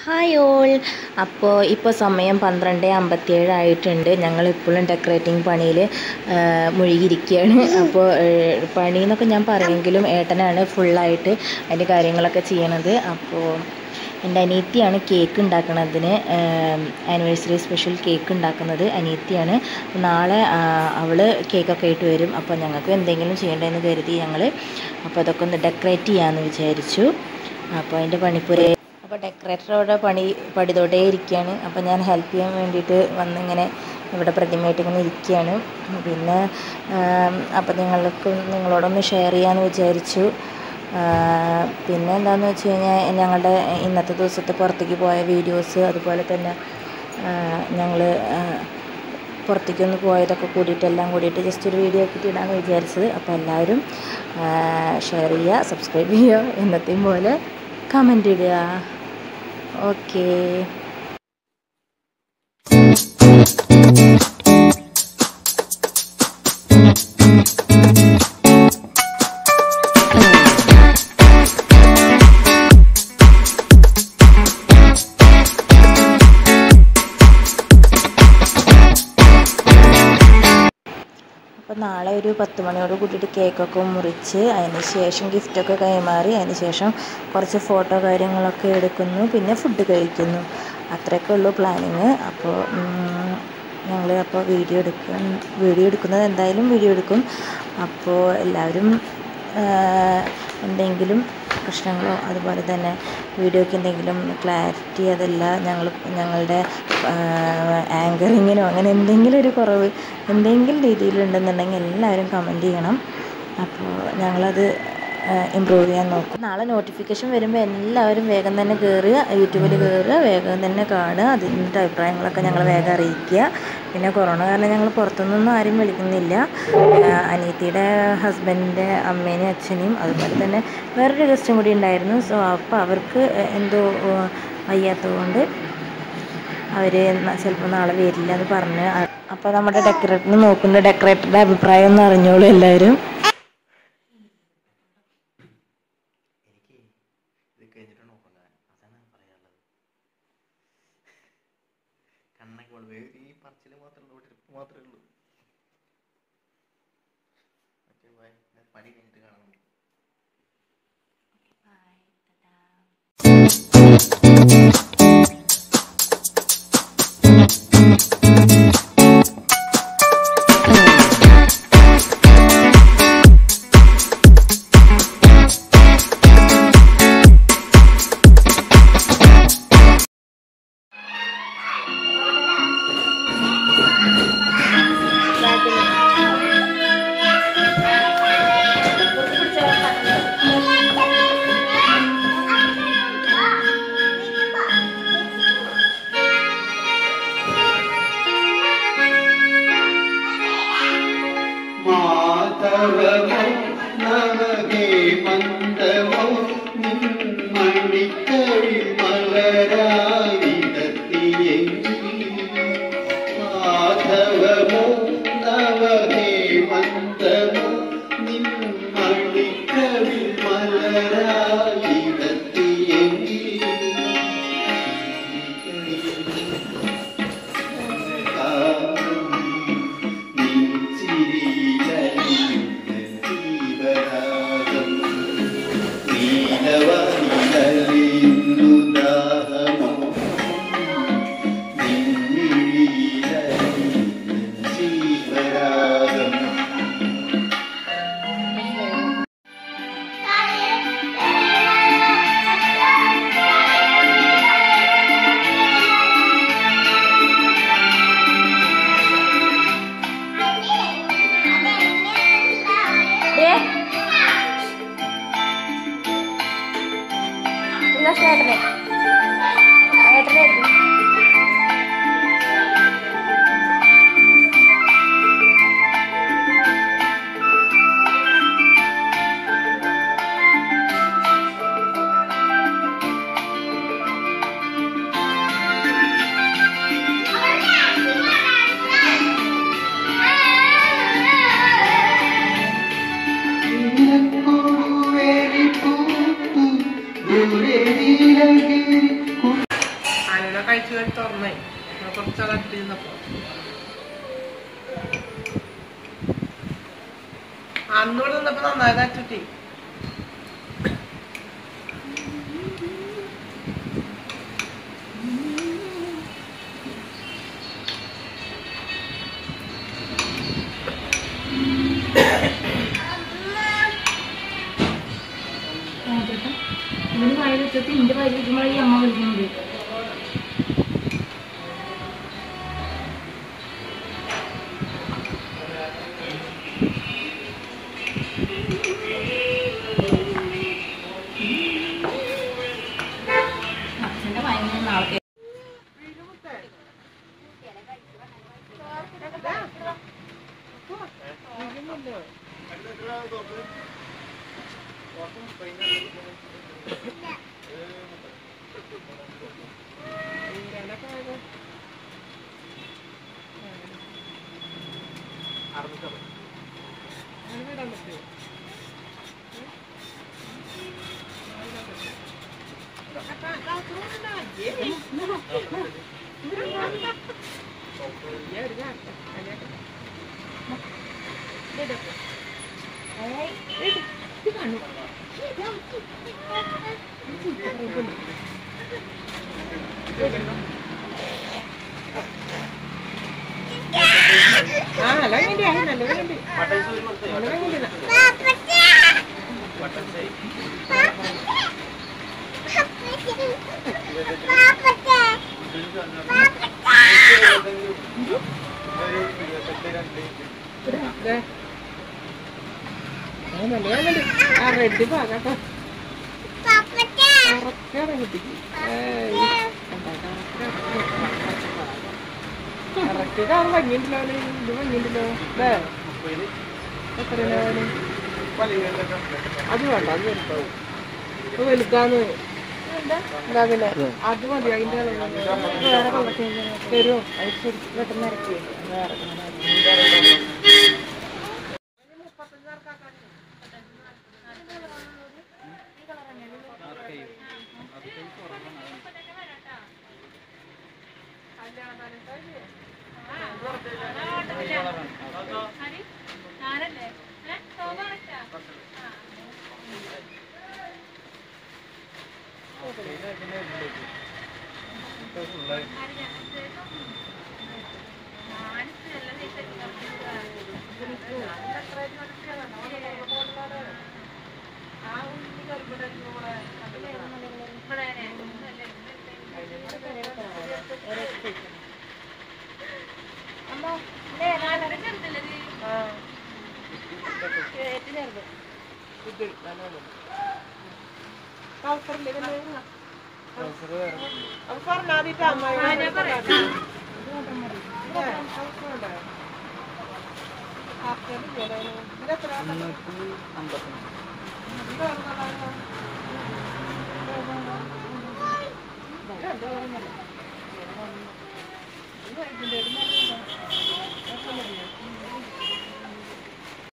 Hi all അപ്പോൾ ഇപ്പോൾ സമയം പന്ത്രണ്ട് അമ്പത്തിയേഴ് ആയിട്ടുണ്ട് ഞങ്ങൾ ഇപ്പോഴും ഡെക്കറേറ്റിംഗ് പണിയിൽ മുഴുകിയിരിക്കുകയാണ് അപ്പോൾ പണി എന്നൊക്കെ ഞാൻ പറയുമെങ്കിലും ഏട്ടനാണ് ഫുള്ളായിട്ട് അതിൻ്റെ കാര്യങ്ങളൊക്കെ ചെയ്യണത് അപ്പോൾ എൻ്റെ അനിയത്തിയാണ് കേക്ക് ഉണ്ടാക്കുന്നതിന് ആനിവേഴ്സറി സ്പെഷ്യൽ കേക്ക് ഉണ്ടാക്കുന്നത് അനിയത്തിയാണ് അപ്പോൾ നാളെ അവൾ കേക്കൊക്കെ ആയിട്ട് വരും അപ്പോൾ ഞങ്ങൾക്ക് എന്തെങ്കിലും ചെയ്യേണ്ടതെന്ന് കരുതി ഞങ്ങൾ അപ്പോൾ അതൊക്കെ ഒന്ന് ഡെക്കറേറ്റ് ചെയ്യാമെന്ന് വിചാരിച്ചു അപ്പോൾ അതിൻ്റെ പണിപ്പുര അപ്പോൾ ഡെക്കറേറ്ററോടെ പണി പടിതോട്ടേ ഇരിക്കുകയാണ് അപ്പോൾ ഞാൻ ഹെൽപ്പ് ചെയ്യാൻ വേണ്ടിയിട്ട് വന്നിങ്ങനെ ഇവിടെ പ്രതിമയായിട്ട് ഇങ്ങനെ ഇരിക്കുകയാണ് പിന്നെ അപ്പോൾ നിങ്ങൾക്ക് നിങ്ങളോടൊന്ന് ഷെയർ ചെയ്യാമെന്ന് വിചാരിച്ചു പിന്നെ എന്താണെന്ന് വെച്ച് കഴിഞ്ഞാൽ ഞങ്ങളുടെ ഇന്നത്തെ ദിവസത്തെ പുറത്തേക്ക് പോയ വീഡിയോസ് അതുപോലെ തന്നെ ഞങ്ങൾ പുറത്തേക്കൊന്ന് പോയതൊക്കെ കൂടിയിട്ട് എല്ലാം കൂടിയിട്ട് ജസ്റ്റ് ഒരു വീഡിയോ ആക്കിയിട്ട് ഇടാമെന്ന് വിചാരിച്ചത് അപ്പോൾ എല്ലാവരും ഷെയർ ചെയ്യുക സബ്സ്ക്രൈബ് ചെയ്യുക എന്നത്തെയും പോലെ കമൻ്റ് ഇടുക ഓക്കേ അപ്പോൾ നാളെ ഒരു പത്ത് മണിയോട് കൂട്ടിയിട്ട് കേക്കൊക്കെ മുറിച്ച് അതിന് ശേഷം ഗിഫ്റ്റൊക്കെ കൈമാറി അതിന് ശേഷം കുറച്ച് ഫോട്ടോ കാര്യങ്ങളൊക്കെ എടുക്കുന്നു പിന്നെ ഫുഡ് കഴിക്കുന്നു അത്രയൊക്കെ ഉള്ളൂ പ്ലാനിങ് അപ്പോൾ ഞങ്ങൾ അപ്പോൾ വീഡിയോ എടുക്കും വീഡിയോ എടുക്കുന്നത് എന്തായാലും വീഡിയോ എടുക്കും അപ്പോൾ എല്ലാവരും എന്തെങ്കിലും പ്രശ്നങ്ങളോ അതുപോലെ തന്നെ വീഡിയോയ്ക്ക് എന്തെങ്കിലും ക്ലാരിറ്റി അതല്ല ഞങ്ങൾ ഞങ്ങളുടെ ആങ്കറിങ്ങിനോ അങ്ങനെ എന്തെങ്കിലും ഒരു കുറവ് എന്തെങ്കിലും രീതിയിലുണ്ടെന്നുണ്ടെങ്കിൽ എല്ലാവരും കമൻറ്റ് ചെയ്യണം അപ്പോൾ ഞങ്ങളത് ഇമ്പ്രൂവ് ചെയ്യാൻ നോക്കും നാളെ നോട്ടിഫിക്കേഷൻ വരുമ്പോൾ എല്ലാവരും വേഗം തന്നെ കയറുക യൂട്യൂബിൽ കയറുക വേഗം തന്നെ കാണുക അതിൻ്റെ അഭിപ്രായങ്ങളൊക്കെ ഞങ്ങൾ വേഗം അറിയിക്കുക പിന്നെ കൊറോണ കാരണം ഞങ്ങൾ പുറത്തുനിന്നൊന്നും ആരും വിളിക്കുന്നില്ല അനിയത്തിയുടെ ഹസ്ബൻഡിൻ്റെ അമ്മേനെയും അച്ഛനെയും അതുപോലെ തന്നെ വേറൊരു ഗസ്റ്റും കൂടി ഉണ്ടായിരുന്നു സോ അപ്പോൾ അവർക്ക് എന്തോ വയ്യാത്തതുകൊണ്ട് അവർ ചിലപ്പോൾ നാളെ വരില്ല എന്ന് പറഞ്ഞ് അപ്പോൾ നമ്മുടെ ഡെക്കറേറ്ററിന് നോക്കുന്ന ഡെക്കറേറ്ററുടെ അഭിപ്രായം ഒന്ന് അറിഞ്ഞോളൂ എല്ലാവരും കണ്ണൊക്കെ വളരെ ഈ പറച്ചിൽ മാത്രമേ ഉള്ളൂ ട്രിപ്പ് മാത്രമേ ഉള്ളൂ ഓക്കെ ബൈ ഞാൻ പണി കഴിഞ്ഞിട്ട് കാണാം മാധവമോ നവഹേമന്തമോ മണിക്കഴി മലരായിടത്തിയെങ്കിൽ മാധവമോ നവഹേമന്തമോ മണിക്കഴി ഏട്ടനെ ഏട്ടനെ പൂവേലി പൂത്തു ദൂരെ നീലകിൽ കുറച്ചടട്ടിരുന്നപ്പോ അന്നോട് നിന്നപ്പോ നന്നായത് അച്ചുട്ടി ഇവന് വായിൽ വെച്ചിട്ട് ഇന്റെ വായിൽ വെക്കുമ്പോൾ ഈ അമ്മ വിളിക്കുന്നത് അച്ഛന്റെ ഭയങ്കര നാളെ ആ നല്ല വേണ്ടി നല്ല വേണ്ടി നല്ല വേണ്ടി നല്ല വേണ്ടി ആ റെഡ് പാകട്ടോ കറക്റ്റാണ് കുട്ടിക്ക് കറക്റ്റ് കാണാൻ ഭംഗിയുണ്ടല്ലോ അവന്. ഇത് ഭംഗിയുണ്ടല്ലോ അല്ലേ എത്രയാണ് അവന് അത് വേണ്ട അത് വലുതാവും അത് വലുതാന്ന് എന്താ പിന്നെ അത് മതി അതിന്റെ വേറെ കളർ തരുമോ അത് ശരി പെട്ടെന്ന് ഇറക്കി അത് പറഞ്ഞാതിട്ട് അമ്മായി ഇതിന്റെ